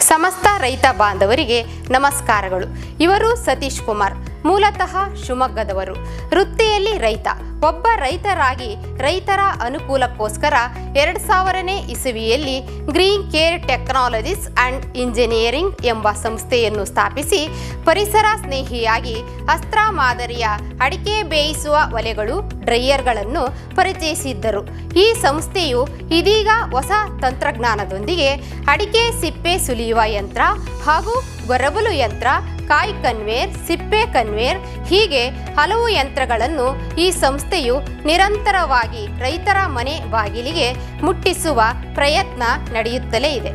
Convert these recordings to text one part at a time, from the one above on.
ಸಮಸ್ತ ರೈತ ಬಾಂಧವರಿಗೆ ನಮಸ್ಕಾರಗಳು ಇವರು ಸತೀಶ್ ಕುಮಾರ್ ಮೂಲತಃ ಶಿವಮೊಗ್ಗದವರು ವೃತ್ತಿಯಲ್ಲಿ ರೈತ ಒಬ್ಬ ರೈತರಾಗಿ ರೈತರ ಅನುಕೂಲಕ್ಕೋಸ್ಕರ ಎರಡು ಸಾವಿರನೇ ಇಸವಿಯಲ್ಲಿ green care technologies and engineering ಎಂಬ ಸಂಸ್ಥೆಯನ್ನು ಸ್ಥಾಪಿಸಿ ಪರಿಸರ ಸ್ನೇಹಿಯಾಗಿ ಅಸ್ತ್ರ ಮಾದರಿಯ ಅಡಿಕೆ ಬೇಯಿಸುವ ಒಲೆಗಳು ಡ್ರೈಯರ್ಗಳನ್ನು ಪರಿಚಯಿಸಿದ್ದರು ಈ ಸಂಸ್ಥೆಯು ಇದೀಗ ಹೊಸ ತಂತ್ರಜ್ಞಾನದೊಂದಿಗೆ ಅಡಿಕೆ ಸಿಪ್ಪೆ ಸುಲಿಯುವ ಯಂತ್ರ ಹಾಗೂ ಗೊರಬಲು ಯಂತ್ರ ಕಾಯಿ ಕನ್ವೇರ್ ಸಿಪ್ಪೆ ಕನ್ವೇರ್ ಹೀಗೆ ಹಲವು ಯಂತ್ರಗಳನ್ನು ಈ ಸಂಸ್ಥೆಯು ನಿರಂತರವಾಗಿ ರೈತರ ಮನೆ ಬಾಗಿಲಿಗೆ ಮುಟ್ಟಿಸುವ ಪ್ರಯತ್ನ ನಡೆಯುತ್ತಲೇ ಇದೆ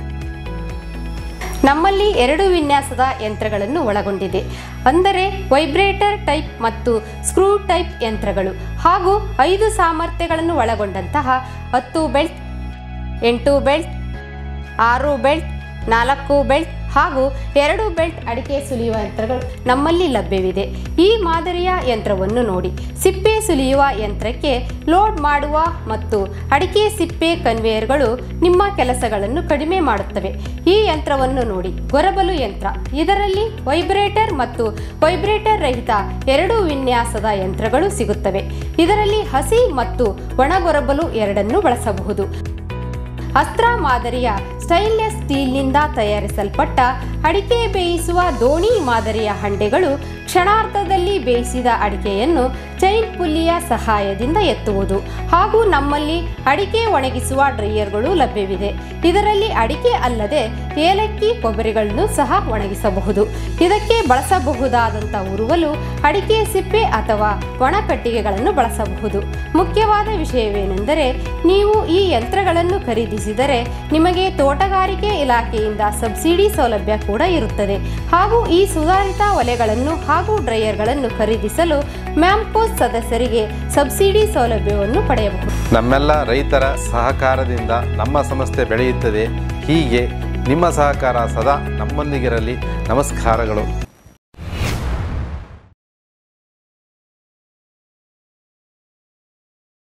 ನಮ್ಮಲ್ಲಿ ಎರಡು ವಿನ್ಯಾಸದ ಯಂತ್ರಗಳನ್ನು ಒಳಗೊಂಡಿದೆ ಅಂದರೆ ವೈಬ್ರೇಟರ್ ಟೈಪ್ ಮತ್ತು ಸ್ಕ್ರೂ ಟೈಪ್ ಯಂತ್ರಗಳು ಹಾಗೂ ಐದು ಸಾಮರ್ಥ್ಯಗಳನ್ನು ಒಳಗೊಂಡಂತಹ ಹತ್ತು ಬೆಲ್ಟ್ ಎಂಟು ಬೆಲ್ಟ್ ಆರು ಬೆಲ್ಟ್ ನಾಲ್ಕು ಬೆಲ್ಟ್ ಹಾಗೂ ಎರಡು ಬೆಲ್ಟ್ ಅಡಿಕೆ ಸುಲಿಯುವ ಯಂತ್ರಗಳು ನಮ್ಮಲ್ಲಿ ಲಭ್ಯವಿದೆ ಈ ಮಾದರಿಯ ಯಂತ್ರವನ್ನು ನೋಡಿ ಸಿಪ್ಪೆ ಸುಲಿಯುವ ಯಂತ್ರಕ್ಕೆ ಲೋಡ್ ಮಾಡುವ ಮತ್ತು ಅಡಿಕೆ ಸಿಪ್ಪೆ ಕನ್ವೇಯರ್ಗಳು ನಿಮ್ಮ ಕೆಲಸಗಳನ್ನು ಕಡಿಮೆ ಮಾಡುತ್ತವೆ ಈ ಯಂತ್ರವನ್ನು ನೋಡಿ ಗೊರಬಲು ಯಂತ್ರ ಇದರಲ್ಲಿ ವೈಬ್ರೇಟರ್ ಮತ್ತು ವೈಬ್ರೇಟರ್ ರಹಿತ ಎರಡು ವಿನ್ಯಾಸದ ಯಂತ್ರಗಳು ಸಿಗುತ್ತವೆ ಇದರಲ್ಲಿ ಹಸಿ ಮತ್ತು ಒಣಗೊರಬಲು ಎರಡನ್ನೂ ಬಳಸಬಹುದು ಅಸ್ತ್ರ ಮಾದರಿಯ ಸ್ಟೈನ್ಲೆಸ್ ಸ್ಟೀಲ್ನಿಂದ ತಯಾರಿಸಲ್ಪಟ್ಟ ಅಡಿಕೆ ಬೇಯಿಸುವ ದೋಣಿ ಮಾದರಿಯ ಹಂಡೆಗಳು ಕ್ಷಣಾರ್ಧದಲ್ಲಿ ಬೇಯಿಸಿದ ಅಡಿಕೆಯನ್ನು ಚೈನ್ ಪುಲ್ಲಿಯ ಸಹಾಯದಿಂದ ಎತ್ತುವುದು ಹಾಗೂ ನಮ್ಮಲ್ಲಿ ಅಡಿಕೆ ಒಣಗಿಸುವ ಡ್ರೈಯರ್ಗಳು ಲಭ್ಯವಿದೆ ಇದರಲ್ಲಿ ಅಡಿಕೆ ಅಲ್ಲದೆ ಏಲಕ್ಕಿ ಕೊಬ್ಬರಿಗಳನ್ನು ಸಹ ಒಣಗಿಸಬಹುದು ಇದಕ್ಕೆ ಬಳಸಬಹುದಾದಂಥ ಉರುವಲು ಅಡಿಕೆ ಸಿಪ್ಪೆ ಅಥವಾ ಒಣ ಕಟ್ಟಿಗೆಗಳನ್ನು ಬಳಸಬಹುದು ಮುಖ್ಯವಾದ ವಿಷಯವೇನೆಂದರೆ ನೀವು ಈ ಯಂತ್ರಗಳನ್ನು ಖರೀದಿಸಿದರೆ ನಿಮಗೆ ತೋಟಗಾರಿಕೆ ಇಲಾಖೆಯಿಂದ ಸಬ್ಸಿಡಿ ಸೌಲಭ್ಯ ಕೂಡ ಇರುತ್ತದೆ ಹಾಗೂ ಈ ಸುಧಾರಿತ ಒಲೆಗಳನ್ನು ಹಾಗೂ ಡ್ರೈಯರ್ಗಳನ್ನು ಖರೀದಿಸಲು ಮ್ಯಾಮ್ಕೋಸ್ ಸದಸ್ಯರಿಗೆ ಸಬ್ಸಿಡಿ ಸೌಲಭ್ಯವನ್ನು ಪಡೆಯಬಹುದು ನಮ್ಮೆಲ್ಲ ರೈತರ ಸಹಕಾರದಿಂದ ನಮ್ಮ ಸಂಸ್ಥೆ ಬೆಳೆಯುತ್ತದೆ ಹೀಗೆ ನಿಮ್ಮ ಸಹಕಾರ ಸದಾ ನಮ್ಮೊಂದಿಗಿರಲಿ ನಮಸ್ಕಾರಗಳು